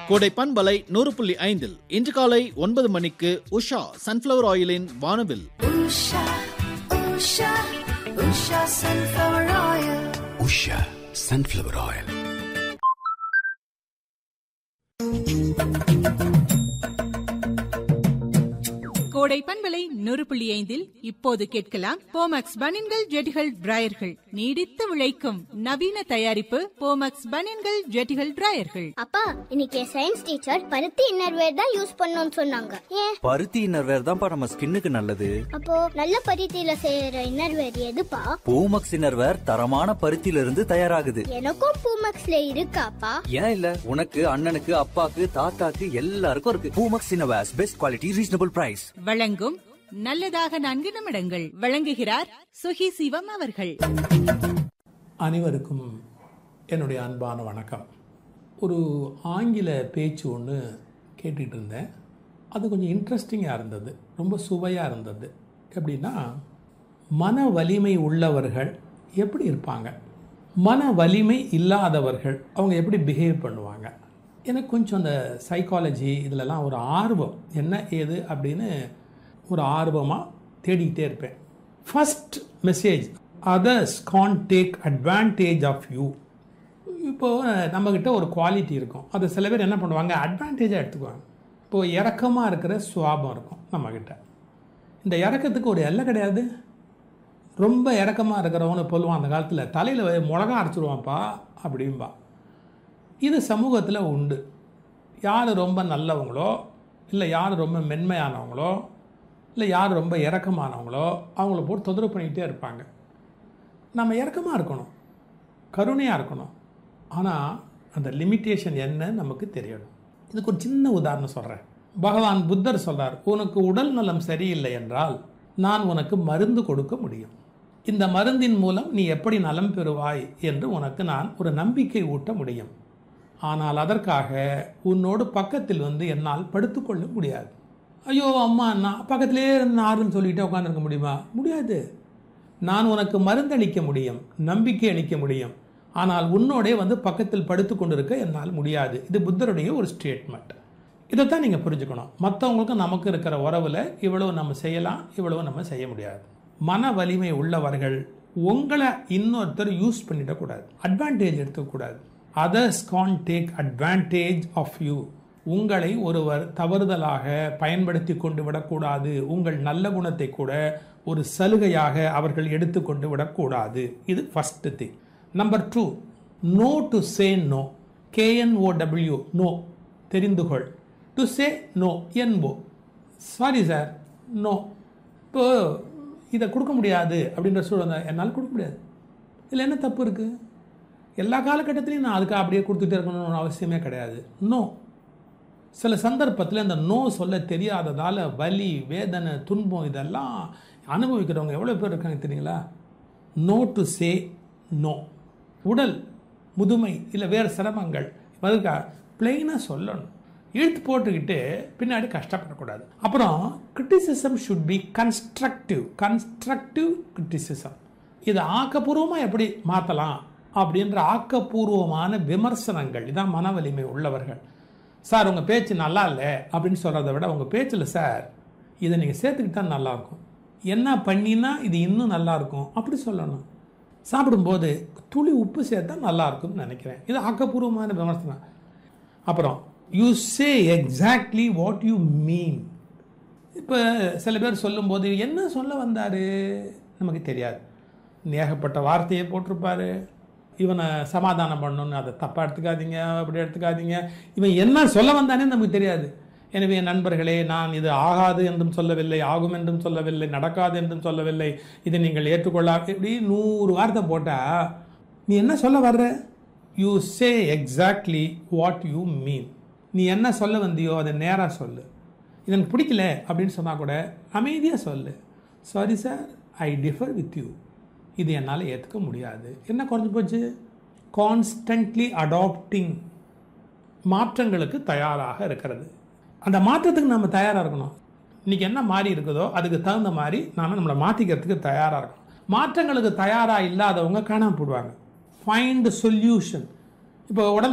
கோடை பண்பலை நூறு புள்ளி ஐந்தில் இன்று காலை ஒன்பது மணிக்கு உஷா சன்ஃப்ளவர் ஆயிலின் வானவில் Usha, Usha, Usha sunflower oil. Usha sunflower oil Kodai பண்பலை நூறு புள்ளி ஐந்தில் இப்போது கேட்கலாம் போமக்ஸ் பனின்கள் ஜெட்டிகள் டிராயர்கள் நீடித்து உழைக்கும் நவீன தயாரிப்பு போமக்ஸ் பனின்கள் ஜெட்டிகள் டிராயர்கள் அப்பா இன்னைக்கு சயின்ஸ் டீச்சர் பருத்தி இன்னர்வேர் தான் யூஸ் பண்ணணும்னு சொன்னாங்க ஏன் பருத்தி இன்னர்வேர் தான்ப்பா நம்ம ஸ்கின்னுக்கு நல்லது அப்போ நல்ல பருத்தியில செய்யற இன்னர்வேர் எதுப்பா பூமக்ஸ் இன்னர்வேர் தரமான பருத்தியில இருந்து தயாராகுது எனக்கும் பூமக்ஸ்ல இருக்காப்பா ஏன் இல்ல உனக்கு அண்ணனுக்கு அப்பாக்கு தாத்தாக்கு எல்லாருக்கும் இருக்கு Poomex innerwears best quality reasonable price வழங்கும் நல்லதாக நான்கு நிமிடங்கள் வழங்குகிறார் சுகி சிவம் அவர்கள் அனைவருக்கும் என்னுடைய அன்பான வணக்கம் ஒரு ஆங்கில பேச்சு ஒன்று கேட்டுட்டு இருந்தேன் அது கொஞ்சம் இன்ட்ரெஸ்டிங்காக இருந்தது ரொம்ப சுவையாக இருந்தது எப்படின்னா மன வலிமை உள்ளவர்கள் எப்படி இருப்பாங்க மன வலிமை இல்லாதவர்கள் அவங்க எப்படி பிஹேவ் பண்ணுவாங்க எனக்கு கொஞ்சம் அந்த சைக்காலஜி இதிலலாம் ஒரு ஆர்வம் என்ன ஏது அப்படின்னு ஒரு ஆர்வமாக தேடிக்கிட்டே இருப்பேன் first message others can take advantage of you இப்போது நம்மக்கிட்ட ஒரு குவாலிட்டி இருக்கும் அதை சில பேர் என்ன பண்ணுவாங்க அட்வான்டேஜாக எடுத்துக்குவாங்க இப்போது இறக்கமாக இருக்கிற சுவாபம் இருக்கும் நம்மக்கிட்ட இந்த இறக்கத்துக்கு ஒரு எல்லை கிடையாது ரொம்ப இறக்கமாக இருக்கிறவனு சொல்லுவான் அந்த காலத்தில் தலையில் மிளகா அரைச்சிடுவான்ப்பா அப்படிம்பா இது சமூகத்தில் உண்டு யார் ரொம்ப நல்லவங்களோ இல்லை யார் ரொம்ப மென்மையானவங்களோ இல்லை யார் ரொம்ப இறக்கமானவங்களோ அவங்கள போட்டு தொந்தரவு பண்ணிக்கிட்டே இருப்பாங்க நம்ம இறக்கமாக இருக்கணும் கருணையாக இருக்கணும் ஆனால் அந்த லிமிட்டேஷன் என்ன நமக்கு தெரியணும் இதுக்கு ஒரு சின்ன உதாரணம் சொல்கிறேன் பகவான் புத்தர் சொல்றார் உனக்கு உடல் நலம் சரியில்லை என்றால் நான் உனக்கு மருந்து கொடுக்க முடியும் இந்த மருந்தின் மூலம் நீ எப்படி நலம் பெறுவாய் என்று உனக்கு நான் ஒரு நம்பிக்கை ஊட்ட முடியும் ஆனால் அதற்காக உன்னோடு பக்கத்தில் வந்து என்னால் படுத்துக்கொள்ள முடியாது ஐயோ அம்மா நான் பக்கத்திலே இருந்து ஆறுன்னு சொல்லிட்டு உட்காந்துருக்க முடியுமா முடியாது நான் உனக்கு மருந்தளிக்க முடியும் நம்பிக்கை அளிக்க முடியும் ஆனால் உன்னோடே வந்து பக்கத்தில் படுத்து கொண்டிருக்க என்னால் முடியாது இது புத்தருடைய ஒரு ஸ்டேட்மெண்ட் இதைத்தான் நீங்கள் புரிஞ்சுக்கணும் மற்றவங்களுக்கும் நமக்கு இருக்கிற உறவில் இவ்வளவு நம்ம செய்யலாம் இவ்வளவு நம்ம செய்ய முடியாது மன வலிமை உள்ளவர்கள் உங்களை இன்னொருத்தர் யூஸ் பண்ணிடக்கூடாது அட்வான்டேஜ் எடுத்துக்கூடாது others can take advantage of you உங்களை ஒருவர் தவறுதலாக பயன்படுத்தி கொண்டு விடக்கூடாது உங்கள் நல்ல குணத்தை கூட ஒரு சலுகையாக அவர்கள் எடுத்துக்கொண்டு விடக்கூடாது இது first thing number two no to say no K N O W no தெரிந்து கொள் டு சே நோ என்போ சாரி சார் நோ இப்போ இதை கொடுக்க முடியாது அப்படின்ற சூழல் என்னால் கொடுக்க முடியாது இதில் என்ன தப்பு இருக்குது எல்லா காலகட்டத்திலையும் நான் அதுக்கு அப்படியே கொடுத்துட்டே இருக்கணும்னு அவசியமே கிடையாது நோ சில சந்தர்ப்பத்தில் இந்த நோ சொல்ல தெரியாததால் வலி வேதனை துன்பம் இதெல்லாம் அனுபவிக்கிறவங்க எவ்வளோ பேர் இருக்காங்க தெரியுங்களா நோ டு சே நோ உடல் முதுமை இல்லை வேறு சிரமங்கள் அதுக்கா பிளெயினாக சொல்லணும் இழுத்து போட்டுக்கிட்டு பின்னாடி கஷ்டப்படக்கூடாது அப்புறம் criticism should be constructive constructive criticism இதை ஆக்கப்பூர்வமாக எப்படி மாற்றலாம் அப்படின்ற ஆக்கப்பூர்வமான விமர்சனங்கள் இதான் மன வலிமை உள்ளவர்கள் சார் உங்கள் பேச்சு நல்லா இல்லை அப்படின்னு சொல்கிறத விட உங்கள் பேச்சில் சார் இதை நீங்கள் சேர்த்துக்கிட்டா நல்லாயிருக்கும் என்ன பண்ணினா இது இன்னும் நல்லாயிருக்கும் அப்படி சொல்லணும் சாப்பிடும்போது துளி உப்பு சேர்த்தா நல்லாயிருக்கும்னு நினைக்கிறேன் இது ஆக்கப்பூர்வமான விமர்சனம் அப்புறம் you say exactly what you mean இப்போ சில பேர் சொல்லும்போது என்ன சொல்ல வந்தார் நமக்கு தெரியாது ஏகப்பட்ட வார்த்தையை போட்டிருப்பாரு இவனை சமாதானம் பண்ணணும்னு அதை தப்பாக எடுத்துக்காதீங்க அப்படி எடுத்துக்காதீங்க இவன் என்ன சொல்ல வந்தானே நமக்கு தெரியாது எனவே நண்பர்களே நான் இது ஆகாது என்றும் சொல்லவில்லை ஆகும் என்றும் சொல்லவில்லை நடக்காது என்றும் சொல்லவில்லை இதை நீங்கள் ஏற்றுக்கொள்ளா இப்படி நூறு வார்த்தை போட்டால் நீ என்ன சொல்ல வர்ற you say exactly what you mean நீ என்ன சொல்ல வந்தியோ அதை நேராக சொல்லு இது எனக்கு பிடிக்கல அப்படின்னு சொன்னால் கூட அமைதியாக சொல்லு sorry sir I differ with you இது என்னால் ஏற்றுக்க முடியாது என்ன குறைஞ்சி போச்சு கான்ஸ்டன்ட்லி அடாப்டிங் மாற்றங்களுக்கு தயாராக இருக்கிறது அந்த மாற்றத்துக்கு நம்ம தயாராக இருக்கணும் இன்றைக்கி என்ன மாறி இருக்குதோ அதுக்கு தகுந்த மாதிரி நாம் நம்மளை மாற்றிக்கிறதுக்கு தயாராக இருக்கணும் மாற்றங்களுக்கு தயாராக இல்லாதவங்க காணாமல் போடுவாங்க ஃபைண்ட் சொல்யூஷன் இப்போ உடல்